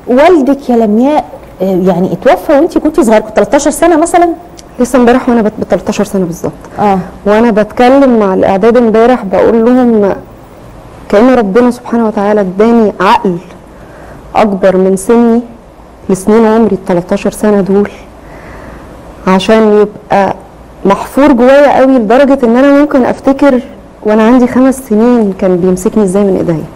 والدك يا لمياء آه، يعني اتوفى وانت كنت صغيره كنت 13 سنه مثلا لسه امبارح وانا ب 13 سنه بالظبط اه وانا بتكلم مع الاعداد امبارح بقول لهم كان ربنا سبحانه وتعالى اداني عقل اكبر من سني لسنين عمري ال 13 سنه دول عشان يبقى محفور جوايا قوي لدرجه ان انا ممكن افتكر وانا عندي خمس سنين كان بيمسكني ازاي من ايديا